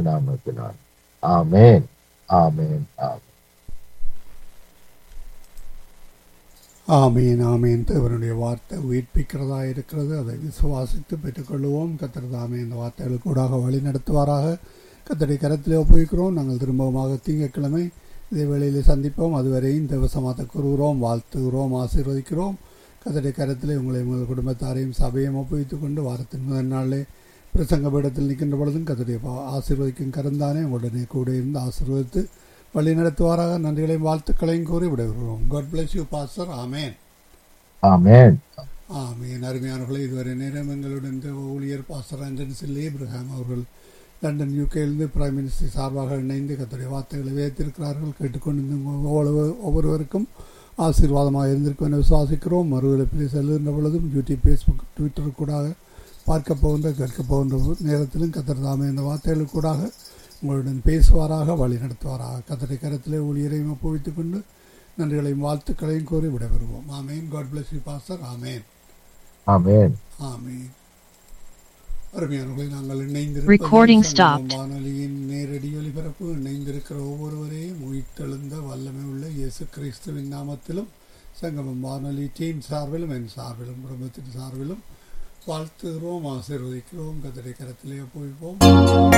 நாமத்தினால் ஆமேன் ஆமேன் ஆமேன் ஆமீன் ஆமீன் தேவனுடைய வார்த்தை உயிர்ப்பிக்கிறதா இருக்கிறது அதை விசுவாசித்து பெற்றுக்கொள்வோம் கத்தர் தாமே இந்த வார்த்தைகளுக்கு கூடாக வழி நடத்துவாராக கத்தடி கரத்திலே ஒப்புவிக்கிறோம் நாங்கள் திரும்பவுமாக திங்கட்கிழமை இதே வேளையிலே சந்திப்போம் அதுவரையும் தேவசமாத்த கூறுகிறோம் வாழ்த்துகிறோம் ஆசீர்வதிக்கிறோம் கத்தடி கரத்திலே உங்களை உங்கள் குடும்பத்தாரையும் சபையும் ஒப்புவித்துக் கொண்டு வாரத்தின் முதல் நாளிலே பிரசங்க பீடத்தில் நிற்கின்ற பொழுதும் கத்தடைய ஆசீர்வதிக்கும் கரந்தானே உடனே கூட இருந்து ஆசீர்வதித்து வழி நடத்துவாராக நன்றிகளையும் வாழ்த்துக்களையும் கூறி விடைபெறுகிறோம் காட் பிளஸ் யூ பாஸ்டர் ஆமேன் ஆமேன் ஆமீன் அருமையானவர்களே இதுவரை நேரம் எங்களுடன் இந்த ஊழியர் பாஸ்டர் ஆண்டன் சில்லி இப்ரஹாம் அவர்கள் லண்டன் யூகேயிலிருந்து பிரைம் மினிஸ்டர் சார்பாக இணைந்து கத்துடைய வார்த்தைகளை வைத்திருக்கிறார்கள் கேட்டுக்கொண்டு ஒவ்வொருவருக்கும் ஆசீர்வாதமாக இருந்திருக்கும் என விசுவாசிக்கிறோம் மறுவிழப்பில் செல்லுகின்ற பொழுதும் யூடியூப் ஃபேஸ்புக் ட்விட்டர் கூடாக பார்க்க போகின்ற கேட்க போகின்ற நேரத்திலும் கத்தர் தாமே இந்த வார்த்தைகள் கூடாக உங்களுடன் பேசுவாராக வழி நடத்துவாராக கத்தரை கரத்திலே ஊழியரையும் ஒப்புவித்துக் கொண்டு நன்றிகளையும் வாழ்த்துக்களையும் கூறி விடைபெறுவோம் ஆமேன் காட் பிளஸ் யூ பாஸ்டர் ஆமேன் ஆமேன் ஆமேன் அருமையானவர்களை நாங்கள் Recording இணைந்திருப்பது stopped. வானொலியின் நேரடி ஒலிபரப்பு இணைந்திருக்கிற ஒவ்வொருவரையும் உயிர்த்தெழுந்த வல்லமை உள்ள இயேசு கிறிஸ்துவின் நாமத்திலும் சங்கமம் வானொலி டீம் சார்பிலும் என் சார்பிலும் குடும்பத்தின் சார்பிலும் வாழ்த்துகிறோம் ஆசீர்வதிக்கிறோம் கதிரை கரத்திலே ஒப்புவிப்போம்